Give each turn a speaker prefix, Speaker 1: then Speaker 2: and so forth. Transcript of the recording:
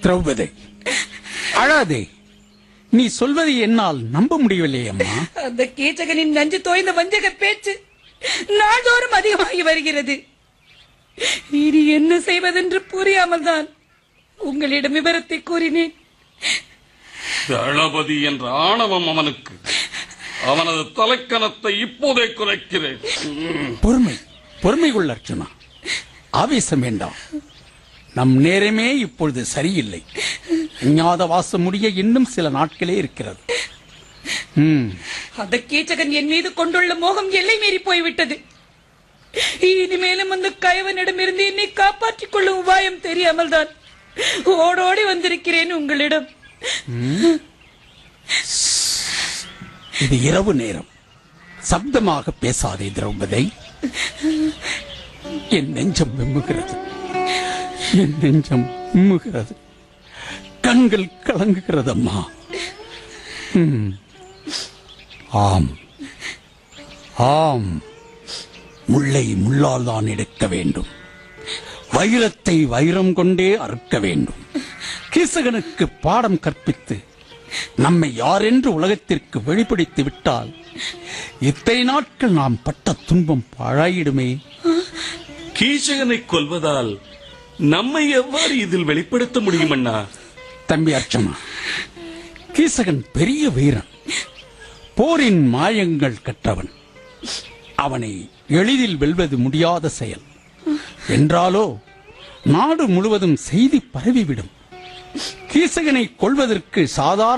Speaker 1: திரௌபதி அழாதே நீ சொல்வதை என்னால் நம்ப முடியவில்லை அம்மா
Speaker 2: அந்த கீச்சகனின் நஞ்சு தோய்ந்த வஞ்சக பேச்சு நாள்தோறும் அதிகமாகி வருகிறது இனி என்ன செய்வதென்று புரியாமல் தான் உங்களிடம் விவரத்தை கூறினேன்
Speaker 3: தளபதி என்ற ஆணவம் அவனுக்கு அவனது தலைக்கணத்தை இப்போதே குறைக்கிறேன் ம்.
Speaker 1: பொறுமை பொறுமை கொள் அர்ச்சுனா ஆவேசம் வேண்டாம் நம் நேரமே இப்பொழுது சரியில்லை அஞ்ஞாத வாசம் முடிய இன்னும் சில நாட்களே இருக்கிறது ம்
Speaker 2: அந்த கீச்சகன் என் மீது கொண்டுள்ள மோகம் எல்லை மீறி போய்விட்டது இனிமேலும் அந்த கயவனிடமிருந்து என்னை காப்பாற்றிக் கொள்ளும் உபாயம் தெரியாமல் தான் ஓடோடி வந்திருக்கிறேன் உங்களிடம்
Speaker 1: இது இரவு நேரம் சப்தமாக பேசாதே திரௌபதி என் நெஞ்சம் விம்முகிறது என் நெஞ்சம் விம்முகிறது கண்கள் கலங்குகிறது அம்மா ம். ஆம் ஆம் முள்ளை முள்ளால் தான் எடுக்க வேண்டும் வைரத்தை வைரம் கொண்டே அறுக்க வேண்டும் கீசகனுக்கு பாடம் கற்பித்து நம்மை யாரென்று உலகத்திற்கு வெளிப்படுத்தி விட்டால் இத்தனை நாட்கள் நாம் பட்ட துன்பம் பாழாயிடுமே
Speaker 3: கீச்சகனை கொல்வதால் நம்மை எவ்வாறு இதில் வெளிப்படுத்த முடியும் அண்ணா
Speaker 1: தம்பி அர்ச்சனா கீசகன் பெரிய வீரன் போரின் மாயங்கள் கற்றவன் அவனை எளிதில் வெல்வது முடியாத செயல் என்றாலோ நாடு முழுவதும் செய்தி பரவிவிடும் கீசகனை கொள்வதற்கு சாதாரண